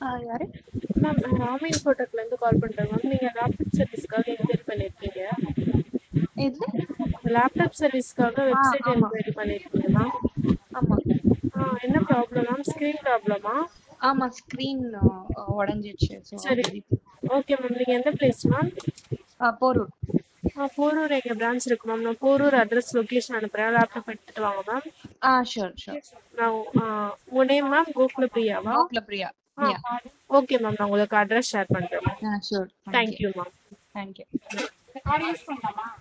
ஆ யாரு மேம் நான் ராம இன்ஃபோடெக்லேருந்து கால் பண்ணுறேன் மேம் நீங்கள் லேப்டாப் சர்வீஸ்க்காக என்கொயரி பண்ணியிருக்கீங்க எது லேப்டாப் சர்வீஸ்க்காக வெப்சைட் ஆமா. என்கொயரி பண்ணியிருக்கீங்க மேம் ஆமா ஆ என்ன ப்ராப்ளம் மேம் ஸ்க்ரீன் ப்ராப்ளமா ஆமா ஸ்க்ரீன் உடஞ்சிடுச்சு ஸோ சரி ஓகே மேம் நீங்கள் எந்த பிளேஸ் மேம் போரூர் ஆ போரூர் எங்கள் பிரான்ச் இருக்கு மேம் நான் போரூர் அட்ரஸ் லொக்கேஷன் அனுப்புகிறேன் லேப்டாப் எடுத்துகிட்டு வாங்க மேம் ஆ ஷூர் ஷூர் நான் உங்கள் நேம் மேம் கோகுல பிரியாவா Gokula Priya yeah okay ma'am நான் உங்களுக்கு அட்ரஸ் ஷேர் பண்ணுறேன் மேம் ஆ ஷூர் தேங்க்யூ மேம் தேங்க்யூ